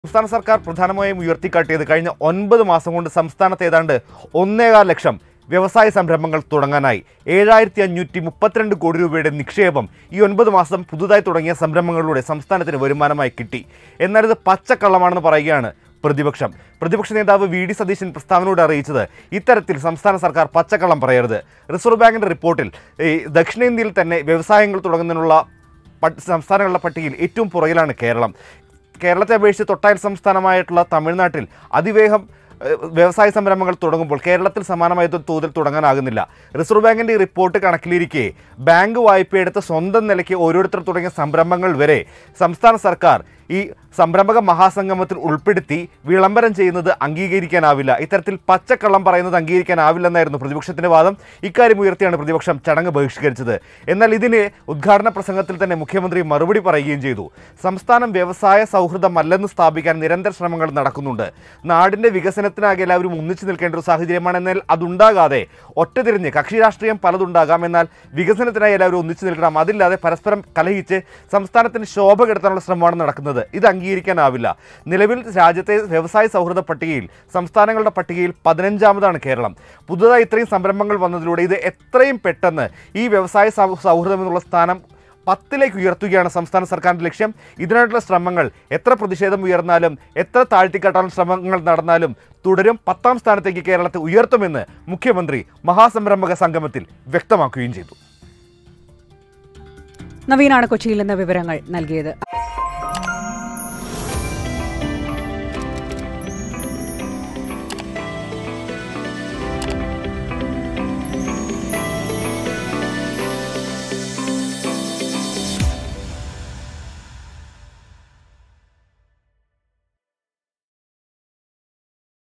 സംസ്ഥാന സർക്കാർ പ്രധാനമായും ഉയർത്തിക്കാട്ടിയത് കഴിഞ്ഞ ഒൻപത് മാസം കൊണ്ട് സംസ്ഥാനത്ത് ഏതാണ്ട് ഒന്നേകാൽ ലക്ഷം വ്യവസായ സംരംഭങ്ങൾ തുടങ്ങാനായി ഏഴായിരത്തി അഞ്ഞൂറ്റി മുപ്പത്തിരണ്ട് കോടി രൂപയുടെ നിക്ഷേപം ഈ ഒൻപത് മാസം പുതുതായി തുടങ്ങിയ സംരംഭങ്ങളിലൂടെ സംസ്ഥാനത്തിന് വരുമാനമായി കിട്ടി എന്നാൽ ഇത് പച്ചക്കള്ളമാണെന്ന് പറയുകയാണ് പ്രതിപക്ഷം പ്രതിപക്ഷ നേതാവ് വി ഡി സതീശൻ പ്രസ്താവനയോട് അറിയിച്ചത് ഇത്തരത്തിൽ സംസ്ഥാന സർക്കാർ പച്ചക്കള്ളം പറയരുത് റിസർവ് ബാങ്കിന്റെ റിപ്പോർട്ടിൽ ഈ ദക്ഷിണേന്ത്യയിൽ തന്നെ വ്യവസായങ്ങൾ തുടങ്ങുന്നതിനുള്ള പട്ട് സംസ്ഥാനങ്ങളുടെ പട്ടികയിൽ ഏറ്റവും പുറകിലാണ് കേരളം കേരളത്തെ അപേക്ഷിച്ച് തൊട്ടയൽ സംസ്ഥാനമായിട്ടുള്ള തമിഴ്നാട്ടിൽ അതിവേഗം ഏഹ്, വ്യവസായ സംരംഭങ്ങൾ തുടങ്ങുമ്പോൾ കേരളത്തിൽ സമാനമായ ഒരു തോതിൽ തുടങ്ങാനാകുന്നില്ല റിസർവ് ബാങ്കിൻ്റെ ഈ റിപ്പോർട്ട് കണക്കിലിരിക്കെ ബാങ്ക് വായ്പയെടുത്ത് സ്വന്തം നിലയ്ക്ക് ഓരോരുത്തർ തുടങ്ങിയ സംരംഭങ്ങൾ വരെ സംസ്ഥാന സർക്കാർ ഈ സംരംഭക മഹാസംഗമത്തിൽ ഉൾപ്പെടുത്തി വിളംബരം ചെയ്യുന്നത് അംഗീകരിക്കാനാവില്ല ഇത്തരത്തിൽ പച്ചക്കള്ളം പറയുന്നത് അംഗീകരിക്കാനാവില്ലെന്നായിരുന്നു പ്രതിപക്ഷത്തിന്റെ വാദം ഇക്കാര്യം ഉയർത്തിയാണ് പ്രതിപക്ഷം ചടങ്ങ് ബഹിഷ്കരിച്ചത് എന്നാൽ ഇതിന് ഉദ്ഘാടന പ്രസംഗത്തിൽ തന്നെ മുഖ്യമന്ത്രി മറുപടി പറയുകയും ചെയ്തു സംസ്ഥാനം വ്യവസായ സൗഹൃദമല്ലെന്ന് സ്ഥാപിക്കാൻ നിരന്തര ശ്രമങ്ങൾ നടക്കുന്നുണ്ട് നാടിന്റെ വികസനത്തിനാകെ എല്ലാവരും ഒന്നിച്ചു നിൽക്കേണ്ട ഒരു സാഹചര്യമാണ് എന്നാൽ അതുണ്ടാകാതെ ഒറ്റതിരിഞ്ഞ് കക്ഷി രാഷ്ട്രീയം പലതുണ്ടാകാം എന്നാൽ വികസനത്തിനായി എല്ലാവരും ഒന്നിച്ചു നിൽക്കണം അതില്ലാതെ പരസ്പരം കലഹിച്ച് സംസ്ഥാനത്തിന് ശോഭ കെടുത്താനുള്ള ശ്രമമാണ് നടക്കുന്നത് ഇത് അംഗീകരിക്കാനാവില്ല നിലവിൽ രാജ്യത്തെ വ്യവസായ സൗഹൃദ പട്ടികയിൽ സംസ്ഥാനങ്ങളുടെ പട്ടികയിൽ പതിനഞ്ചാമതാണ് കേരളം പുതുതായി ഇത്രയും സംരംഭങ്ങൾ വന്നതിലൂടെ ഇത് എത്രയും പെട്ടെന്ന് ഈ വ്യവസായ സൗ- സൗഹൃദം എന്നുള്ള സ്ഥാനം പത്തിലേക്ക് ഉയർത്തുകയാണ് സംസ്ഥാന സർക്കാരിൻ്റെ ലക്ഷ്യം ഇതിനായിട്ടുള്ള ശ്രമങ്ങൾ എത്ര പ്രതിഷേധം ഉയർന്നാലും എത്ര താഴ്ത്തിക്കാട്ടാനുള്ള ശ്രമങ്ങൾ നടന്നാലും തുടരും പത്താം സ്ഥാനത്തേക്ക് കേരളത്തെ ഉയർത്തുമെന്ന് മുഖ്യമന്ത്രി മഹാസംരംഭക സംഗമത്തിൽ വ്യക്തമാക്കുകയും ചെയ്തു നവീനാണ് കൊച്ചിയിൽ നിന്ന് വിവരങ്ങൾ നൽകിയത്